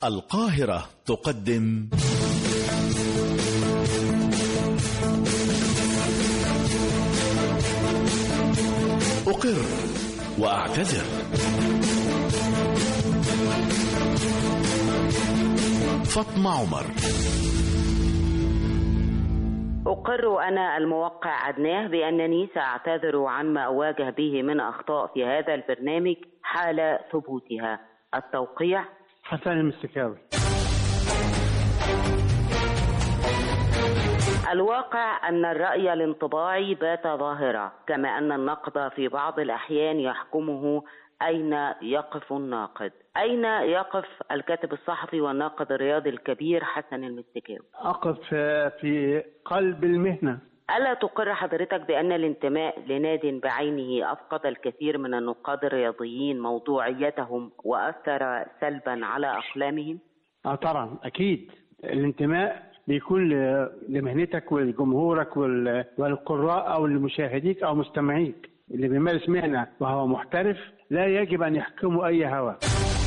القاهرة تقدم أقر وأعتذر فاطمة عمر أقر أنا الموقع عدناه بأنني سأعتذر عما أواجه به من أخطاء في هذا البرنامج حال ثبوتها التوقيع حسن المستكاوي الواقع أن الرأي الانطباعي بات ظاهرة كما أن النقد في بعض الأحيان يحكمه أين يقف الناقد أين يقف الكاتب الصحفي والناقد الرياضي الكبير حسن المستكاوي أقف في قلب المهنة ألا تقر حضرتك بأن الانتماء لناد بعينه أفقد الكثير من النقاد الرياضيين موضوعيتهم وأثر سلبا على أقلامهم؟ اه طبعا اكيد الانتماء بيكون ل- لمهنتك ولجمهورك وال- والقراء او لمشاهديك او مستمعيك اللي بيمارس مهنه وهو محترف لا يجب ان يحكمه اي هوى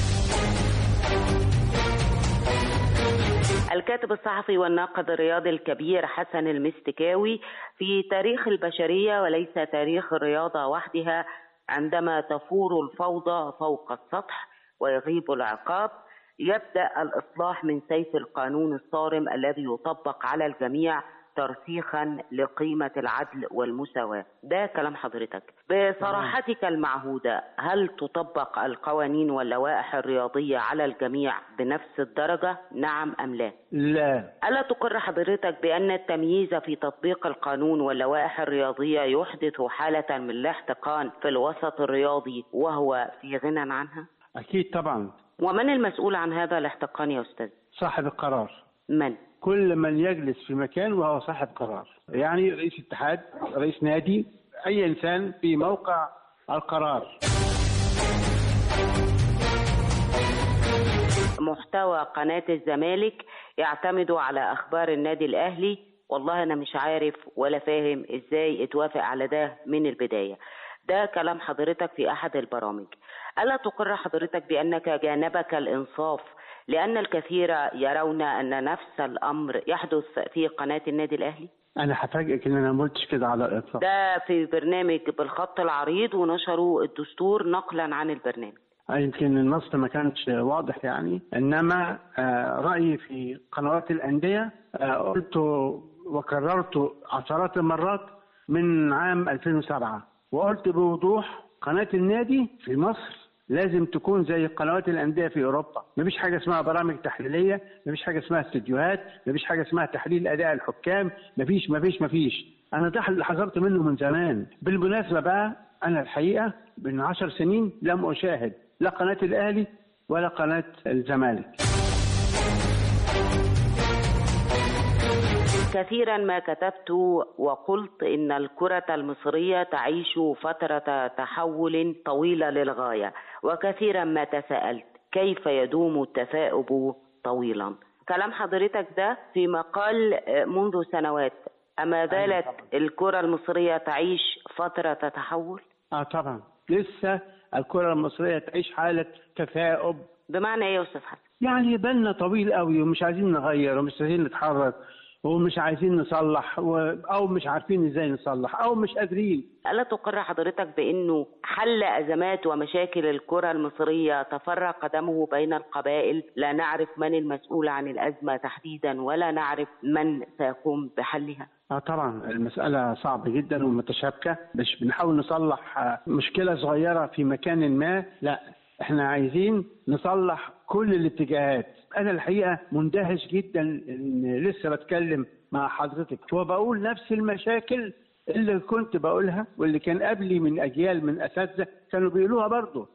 الكاتب الصحفي والناقد الرياضي الكبير حسن المستكاوي في تاريخ البشرية وليس تاريخ الرياضة وحدها عندما تفور الفوضى فوق السطح ويغيب العقاب يبدأ الإصلاح من سيف القانون الصارم الذي يطبق على الجميع ترسيخا لقيمة العدل والمساواة ده كلام حضرتك بصراحتك المعهودة هل تطبق القوانين واللوائح الرياضية على الجميع بنفس الدرجة نعم أم لا لا ألا تقر حضرتك بأن التمييز في تطبيق القانون واللوائح الرياضية يحدث حالة من الاحتقان في الوسط الرياضي وهو في غنى عنها اكيد طبعا ومن المسؤول عن هذا الاحتقان يا أستاذ صاحب القرار من كل من يجلس في مكان وهو صاحب قرار يعني رئيس اتحاد رئيس نادي اي انسان في موقع القرار محتوى قناة الزمالك يعتمد على أخبار النادي الأهلي والله أنا مش عارف ولا فاهم إزاي اتوافق على ده من البداية ده كلام حضرتك في أحد البرامج ألا تقر حضرتك بأنك جانبك الإنصاف لأن الكثير يرون أن نفس الأمر يحدث في قناة النادي الأهلي انا هفاجئك ان انا ما قلتش كده على الاطلاق ده في برنامج بالخط العريض ونشروا الدستور نقلا عن البرنامج يمكن النص ما كانش واضح يعني انما آه، رايي في قنوات الانديه آه، قلت وكررت عشرات المرات من عام 2007 وقلت بوضوح قناه النادي في مصر لازم تكون زي قنوات الانديه في اوروبا مفيش حاجه اسمها برامج تحليليه مفيش حاجه اسمها استديوهات مفيش حاجه اسمها تحليل اداء الحكام مفيش مفيش مفيش انا ده اللي حذرت منه من زمان بالمناسبه بقى انا الحقيقه من عشر سنين لم اشاهد لا قناه الاهلي ولا قناه الزمالك كثيرا ما كتبت وقلت ان الكرة المصرية تعيش فترة تحول طويلة للغاية وكثيرا ما تساءلت كيف يدوم التثاؤب طويلا كلام حضرتك ده في مقال آه، منذ سنوات أما زالت الكرة المصرية تعيش فترة تحول اه طبعا لسه الكره المصريه تعيش حاله تثاؤب بمعنى ايه يا استاذ حسن يعني بالنا طويل قوي ومش عايزين نغير ومش عايزين نتحرك ومش عايزين نصلح و... او مش عارفين ازاي نصلح او مش قادرين ألا تقر حضرتك بأنه حل أزمات ومشاكل الكرة المصرية تفرق دمه بين القبائل لا نعرف من المسؤول عن الأزمة تحديدا ولا نعرف من سيقوم بحلها اه طبعا المسألة صعبة جدا ومتشابكة مش بنحاول نصلح آه، مشكلة صغيرة في مكان ما لا احنا عايزين نصلح كل الاتجاهات انا الحقيقة مندهش جدا ان لسه بتكلم مع حضرتك وبقول نفس المشاكل اللي كنت بقولها واللي كان قبلي من اجيال من اساتذة كانوا بيقولوها برضه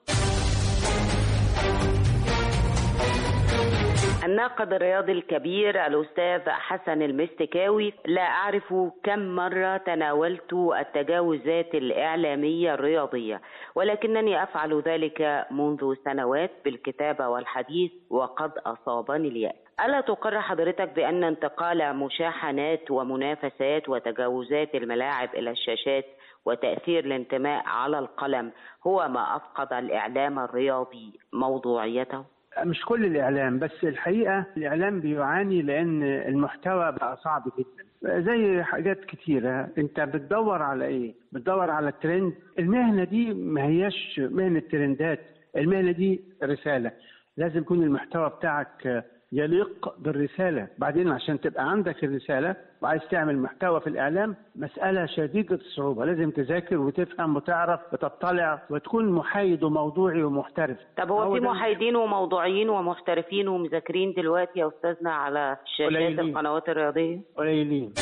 الناقد الرياضي الكبير الأستاذ حسن المستكاوي لا أعرف كم مرة تناولت التجاوزات الإعلامية الرياضية ولكنني أفعل ذلك منذ سنوات بالكتابة والحديث وقد أصابني اليأس ألا تقر حضرتك بأن انتقال مشاحنات ومنافسات وتجاوزات الملاعب إلى الشاشات وتأثير الانتماء على القلم هو ما أفقد الإعلام الرياضي موضوعيته؟ مش كل الاعلام بس الحقيقه الاعلام بيعاني لان المحتوى بقى صعب جدا زي حاجات كتيره انت بتدور على ايه بتدور على الترند المهنه دي ما هياش مهنه ترندات المهنه دي رساله لازم يكون المحتوى بتاعك يليق بالرسالة بعدين عشان تبقى عندك الرسالة وعايز تعمل محتوى في الإعلام مسألة شديدة الصعوبة لازم تذاكر وتفهم وتعرف وتطلع وتكون محايد وموضوعي ومحترف طب هو في محايدين وموضوعيين ومحترفين ومذاكرين دلوقتي يا أستاذنا على شاشات قليلين. القنوات الرياضية قليلين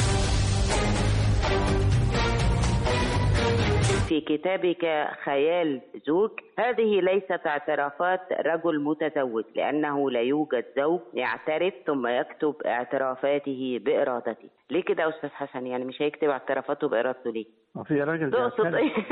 في كتابك خيال زوج هذه ليست اعترافات رجل متزوج لأنه لا يوجد زوج يعترف ثم يكتب اعترافاته بإرادته ليه كده يا أستاذ حسن يعني مش هيكتب اعترافاته بإرادته ليه وفي راجل تقصد بيعترف. ايه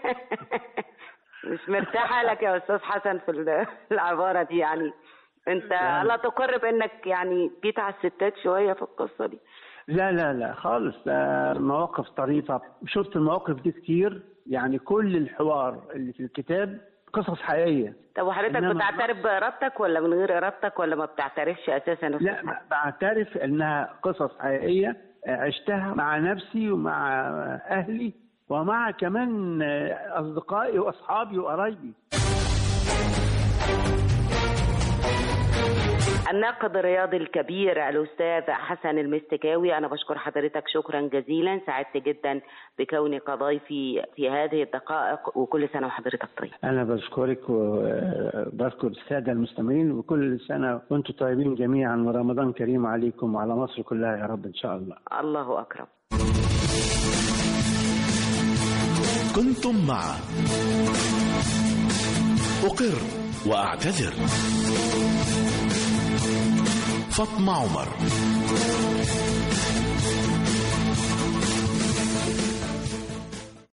مش مرتاحة لك يا أستاذ حسن في ال- العبارة دي يعني أنت يعني- لا تقر بأنك يعني جيت على الستات شوية في القصة دي لا لا لا خالص ده مواقف طريفة شفت المواقف دي كتير يعني كل الحوار اللي في الكتاب قصص حقيقية طب وحضرتك إنما- بتعترف بإرادتك ولا من غير إرادتك ولا ما بتعترفش أساسا يا أستاذ لا ب- بعترف انها قصص حقيقيه عشتها مع نفسي ومع اهلي ومع كمان اصدقائي واصحابي وقرايبي الناقد الرياضي الكبير الأستاذ حسن المستكاوي أنا بشكر حضرتك شكرا جزيلا سعدت جدا بكونك ضيفي في هذه الدقائق وكل سنة وحضرتك طيب انا بشكرك وبشكر الساده المستمعين وكل سنه وانتم طيبين جميعا ورمضان كريم عليكم وعلى مصر كلها يا رب ان شاء الله الله أكرم كنتم مع أقر وأعتذر فاطمة عمر